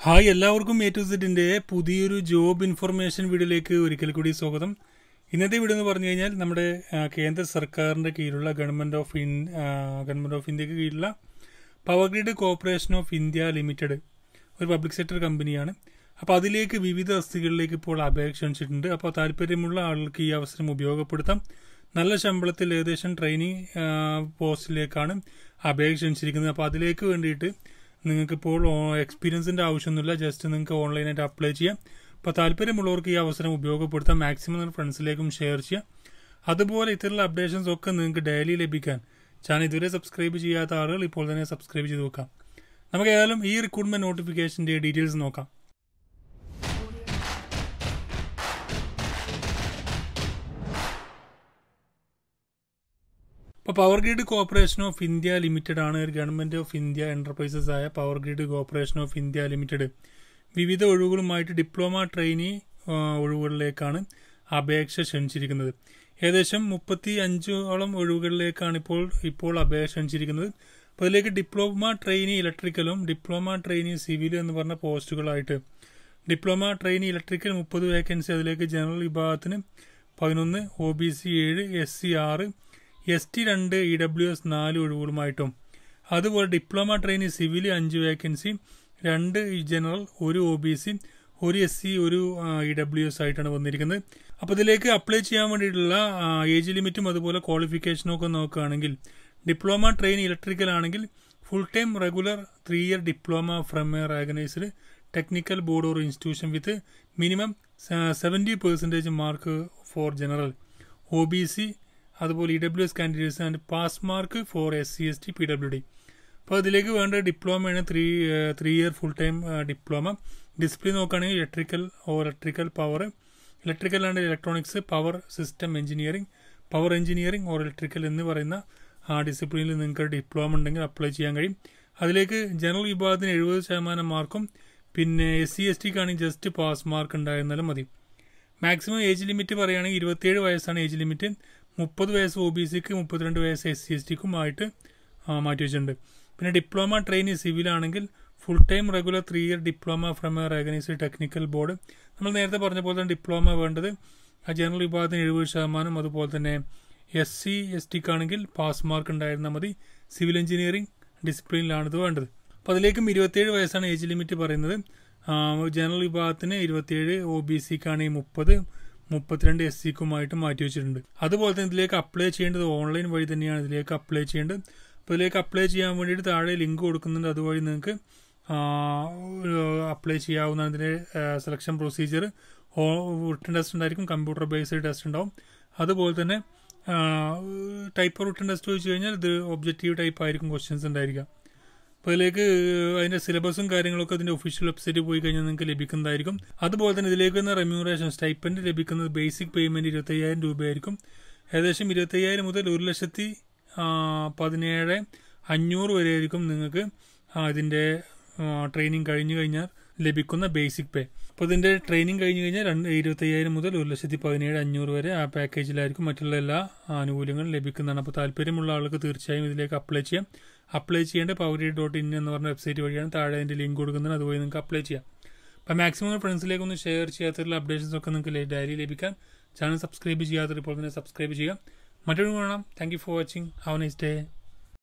hi എല്ലാവർക്കും A to സെറ്റിന്റെ പുതിയൊരു ജോബ് ഇൻഫർമേഷൻ വീഡിയോയിലേക്ക് ഒരിക്കൽ കൂടി സ്വാഗതം ഇന്നത്തെ വീഡിയോ എന്ന് പറഞ്ഞു കഴിഞ്ഞാൽ നമ്മുടെ ആ, കേന്ദ്ര സർക്കാരിന്റെ കീഴിലുള്ള government of in government of ഇന്ത്യക്ക് കീഴിലുള്ള power grid corporation of India limited ഒരു പബ്ലിക് സെക്ടർ കമ്പനിയാണ് അപ്പോൾ അതിലേക്ക് വിവിധ തസ്തികകളിലേക്ക് ഇപ്പോൾ അപേക്ഷ ക്ഷണിച്ചിട്ടുണ്ട് അപ്പോൾ താല്പര്യമുള്ള ആളുകൾക്ക് ഈ അവസരം ഉപയോഗപ്പെടുത്താം നല്ല ശമ്പളത്തിൽ ഏകദേശം ട്രെയിനിങ് പോസ്റ്റിലേക്കാണ് അപേക്ഷ ക്ഷണിച്ചിരിക്കുന്നത് അപ്പോൾ അതിലേക്ക് വേണ്ടിയിട്ട് നിങ്ങൾക്ക് ഇപ്പോൾ എക്സ്പീരിയൻസിന്റെ ആവശ്യമൊന്നുമില്ല ജസ്റ്റ് നിങ്ങൾക്ക് ഓൺലൈനായിട്ട് അപ്ലൈ ചെയ്യാം അപ്പോൾ താല്പര്യമുള്ളവർക്ക് ഈ അവസരം ഉപയോഗപ്പെടുത്താം മാക്സിമം നിങ്ങളുടെ ഫ്രണ്ട്സിലേക്കും ഷെയർ ചെയ്യാം അതുപോലെ ഇത്തരത്തിലുള്ള അപ്ഡേഷൻസ് ഒക്കെ നിങ്ങൾക്ക് ഡെയിലി ലഭിക്കാൻ ചാനൽ ഇതുവരെ സബ്സ്ക്രൈബ് ചെയ്യാത്ത ആളുകൾ ഇപ്പോൾ തന്നെ സബ്സ്ക്രൈബ് ചെയ്ത് നോക്കാം നമുക്ക് ഏതായാലും ഈ റിക്രൂട്ട്മെന്റ് നോട്ടിഫിക്കേഷന്റെ ഡീറ്റെയിൽസ് നോക്കാം ഇപ്പോൾ power grid corporation of India limited ആണ് ഒരു ഗവൺമെന്റ് ഓഫ് ഇന്ത്യ എന്റർപ്രൈസസ് ആയ power grid corporation of India limited വിവിധ ഒഴിവുകളുമായിട്ട് ഡിപ്ലോമ ട്രെയിനി ആ, ഒഴിവുകളിലേക്കാണ് അപേക്ഷ ക്ഷണിച്ചിരിക്കുന്നത് ഏകദേശം മുപ്പത്തി അഞ്ചോളം ഒഴിവുകളിലേക്കാണ് ഇപ്പോൾ ഇപ്പോൾ അപേക്ഷ ക്ഷണിച്ചിരിക്കുന്നത് അപ്പോൾ അതിലേക്ക് ഡിപ്ലോമ ട്രെയിനി ഇലക്ട്രിക്കലും ഡിപ്ലോമ ട്രെയിനി സിവിലും എന്ന് പറഞ്ഞ പോസ്റ്റുകളായിട്ട് ഡിപ്ലോമ ട്രെയിനി ഇലക്ട്രിക്കൽ മുപ്പത് വേക്കൻസി അതിലേക്ക് ജനറൽ വിഭാഗത്തിന് പതിനൊന്ന് ഒ ബി സി ഏഴ് എസ് സി ആറ് എസ് ടി രണ്ട് ഇ ഡബ്ല്യു എസ് നാല് ഒഴിവുകളുമായിട്ടും അതുപോലെ ഡിപ്ലോമ ട്രെയിനി സിവിൽ അഞ്ച് വേക്കൻസി രണ്ട് ജനറൽ ഒരു ഒ ബി സി ഒരു എസ് സി ഒരു ഇ ഡബ്ല്യു എസ് ആയിട്ടാണ് വന്നിരിക്കുന്നത് അപ്പോൾ ഇതിലേക്ക് അപ്ലൈ ചെയ്യാൻ വേണ്ടിയിട്ടുള്ള ഏജ് ലിമിറ്റും അതുപോലെ ക്വാളിഫിക്കേഷനും ഒക്കെ നോക്കുകയാണെങ്കിൽ ഡിപ്ലോമ ട്രെയിൻ ഇലക്ട്രിക്കൽ ആണെങ്കിൽ full time regular three year diploma from a organised technical board or institution with minimum seventy percentage mark for general O B C അതുപോലെ E W S candidates and pass mark for S C S T P W D അപ്പോൾ അതിലേക്ക് വേണ്ട ഡിപ്ലോമയാണ് three three year full time diploma display നോക്കുകയാണെങ്കിൽ electrical or electrical power electrical and electronics power system engineering power engineering or electrical എന്ന് പറയുന്ന ആ ഡിസിപ്ലിനിൽ നിങ്ങൾക്ക് diploma ഉണ്ടെങ്കിൽ അപ്ലൈ ചെയ്യാൻ കഴിയും അതിലേക്ക് ജനറൽ വിഭാഗത്തിന് എഴുപത് ശതമാനം മാർക്കും പിന്നെ എസ് സി എസ് ടിക്കാണെങ്കിൽ ജസ്റ്റ് പാസ് മാർക്ക് ഉണ്ടായിരുന്നാലും മതി മാക്സിമം ഏജ് ലിമിറ്റ് പറയുകയാണെങ്കിൽ ഇരുപത്തിയേഴ് വയസ്സാണ് ഏജ് ലിമിറ്റ് മുപ്പത് വയസ്സ് ഒ ബി സിക്ക് മുപ്പത്തിരണ്ട് വയസ്സ് എസ് സി എസ് ടിക്കും ആയിട്ട് ആ, മാറ്റി വെച്ചിട്ടുണ്ട് പിന്നെ ഡിപ്ലോമ ട്രെയിനി സിവിൽ ആണെങ്കിൽ full time regular three year diploma from a organised technical board നമ്മൾ നേരത്തെ പറഞ്ഞ പോലെ തന്നെ ഡിപ്ലോമ വേണ്ടത് ആ ജനറൽ വിഭാഗത്തിന് എഴുപത് ശതമാനം അതുപോലെ തന്നെ എസ് സി എസ് ടിക്കാണെങ്കിൽ പാസ് മാർക്ക് ഉണ്ടായിരുന്നാൽ മതി സിവിൽ എഞ്ചിനീയറിംഗ് ഡിസിപ്ലിനിലാണ് ഇത് വേണ്ടത് അപ്പോൾ അതിലേക്കും ഇരുപത്തിയേഴ് വയസ്സാണ് ഏജ് ലിമിറ്റ് പറയുന്നത് ആ, ജനറൽ വിഭാഗത്തിന് ഇരുപത്തിയേഴ് ഒ ബി സിക്കാണെങ്കിൽ മുപ്പത് മുപ്പത്തിരണ്ട് എസ് സിക്കുമായിട്ട് മാറ്റി വെച്ചിട്ടുണ്ട് അതുപോലെ തന്നെ ഇതിലേക്ക് അപ്ലൈ ചെയ്യേണ്ടത് ഓൺലൈൻ വഴി തന്നെയാണ് ഇതിലേക്ക് അപ്ലൈ ചെയ്യേണ്ടത് അപ്പോൾ ഇതിലേക്ക് അപ്ലൈ ചെയ്യാൻ വേണ്ടിയിട്ട് താഴെ ലിങ്ക് കൊടുക്കുന്നുണ്ട് അതുവഴി നിങ്ങൾക്ക് അപ്ലൈ ചെയ്യാവുന്ന അതിൻ്റെ സെലക്ഷൻ പ്രൊസീജിയർ റിട്ടേൺ ടെസ്റ്റ് ഉണ്ടായിരിക്കും കമ്പ്യൂട്ടർ ബേസ്ഡ് ടെസ്റ്റ് ഉണ്ടാവും അതുപോലെ തന്നെ ടൈപ്പ് റിട്ടേൺ ടെസ്റ്റ് ചോദിച്ചു കഴിഞ്ഞാൽ ഇത് ഒബ്ജക്റ്റീവ് ടൈപ്പ് ആയിരിക്കും ക്വസ്റ്റ്യൻസ് ഉണ്ടായിരിക്കുക അപ്പോൾ ഇതിലേക്ക് അതിന്റെ സിലബസും കാര്യങ്ങളൊക്കെ അതിന്റെ ഒഫീഷ്യൽ വെബ്സൈറ്റിൽ പോയി കഴിഞ്ഞാൽ നിങ്ങൾക്ക് ലഭിക്കുന്നതായിരിക്കും അതുപോലെ തന്നെ ഇതിലേക്ക് വന്ന റെമ്യൂറേഷൻ സ്റ്റൈപ്പൻഡ് ലഭിക്കുന്നത് ബേസിക് പേയ്മെന്റ് ഇരുപത്തയ്യായിരം രൂപയായിരിക്കും ഏകദേശം ഇരുപത്തയ്യായിരം മുതൽ ഒരു ലക്ഷത്തി ആ, പതിനേഴ് അഞ്ഞൂറ് വരെ ആയിരിക്കും നിങ്ങൾക്ക് ആ, ഇതിന്റെ ട്രെയിനിങ് കഴിഞ്ഞു കഴിഞ്ഞാൽ ലഭിക്കുന്ന ബേസിക് പേ അപ്പോൾ ഇതിന്റെ ട്രെയിനിങ് കഴിഞ്ഞു കഴിഞ്ഞാൽ രണ്ട് ഇരുപത്തയ്യായിരം മുതൽ ഒരു ലക്ഷത്തി പതിനേഴ് അഞ്ഞൂറ് വരെ ആ പാക്കേജിലായിരിക്കും മറ്റുള്ള എല്ലാ ആനുകൂല്യങ്ങളും ലഭിക്കുന്നതാണ് അപ്പോൾ താല്പര്യമുള്ള ആൾക്ക് തീർച്ചയായും ഇതിലേക്ക് അപ്ലൈ ചെയ്യാം അപ്ലൈ ചെയ്യേണ്ട പവർ ഡോട്ട് ഇൻ എന്ന് പറഞ്ഞ വെബ്സൈറ്റ് വഴിയാണ് താഴെ അതിന്റെ ലിങ്ക് കൊടുക്കുന്നത് അതുവഴി നിങ്ങൾക്ക് അപ്ലൈ ചെയ്യാം അപ്പോൾ മാക്സിമം ഫ്രണ്ട്സിലേക്ക് ഒന്ന് ഷെയർ ചെയ്യാത്തുള്ള അപ്ഡേഷൻസ് ഒക്കെ നിങ്ങൾക്ക് ഡയറി ലഭിക്കാൻ ചാനൽ സബ്സ്ക്രൈബ് ചെയ്യാത്ത ഇപ്പോൾ തന്നെ സബ്സ്ക്രൈബ് ചെയ്യുക മറ്റൊരു കാണാം thank you for watching have nice day